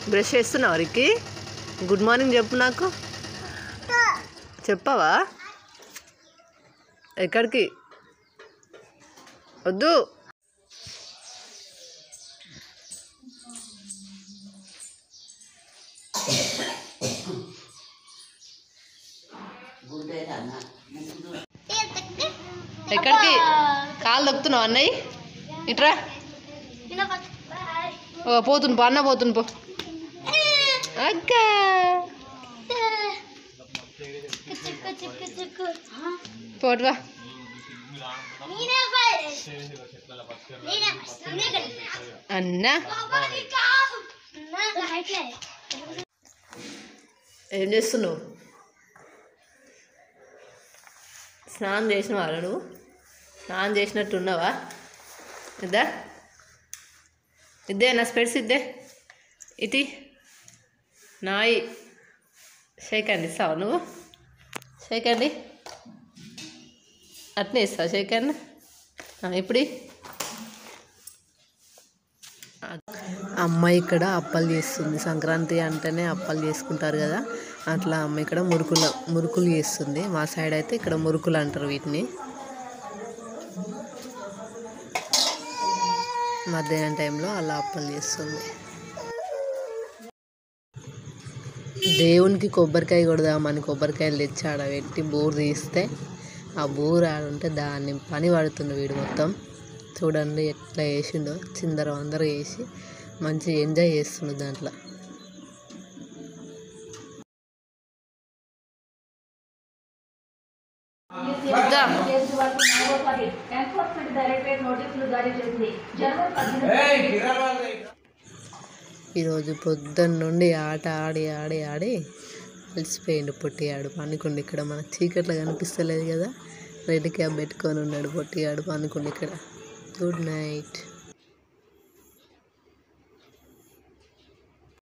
Brush చేస్తున్నావా రికి good morning చెప్పు నాకు చెప్పవా ఎక్కడికి వద్దు ఎక్కడికి కాలు దొక్కుతున్నావు అన్నయ్య ఇట్రా ఓ పోతుంది పో అన్న పోతుంది పో అక్క పోటువా అన్న ఏం చేస్తున్నావు స్నానం చేసినవా నువ్వు స్నానం చేసినట్టు ఉన్నావా ఇద్దా ఇద్దే నా స్పెడ్స్ ఇద్దే ఇది నాయి షేక్ అండి ఇస్తావా నువ్వు షేక్ అండి అట్నే ఇస్తావు షేక్ అండి ఇప్పుడు అమ్మాయి ఇక్కడ అప్పలు చేస్తుంది సంక్రాంతి అంటేనే అప్పలు చేసుకుంటారు కదా అట్లా అమ్మ ఇక్కడ మురుకుల మురుకులు చేస్తుంది మా సైడ్ అయితే ఇక్కడ మురుకులు అంటారు వీటిని మధ్యాహ్నం టైంలో అలా అప్పలు చేస్తుంది దేవునికి కొబ్బరికాయ కొడదామని కొబ్బరికాయలు తెచ్చి ఆడ పెట్టి బోర్ తీస్తే ఆ బోర్ ఆడుంటే దాన్ని పని పడుతుంది వీడు మొత్తం చూడండి ఎట్లా వేసిండో చిందర అందరూ వేసి మంచిగా ఎంజాయ్ చేస్తుండు దాంట్లో వద్దా? ఈరోజు పొద్దున్న నుండి ఆట ఆడి ఆడి ఆడి అలసిపోయిండు పొట్టియాడు పనుకుండి ఇక్కడ మనకు చీకట్లో కనిపిస్తలేదు కదా రెడ్ క్యాప్ పెట్టుకొని ఉన్నాడు పొట్టియాడు పనుకుండి ఇక్కడ గుడ్ నైట్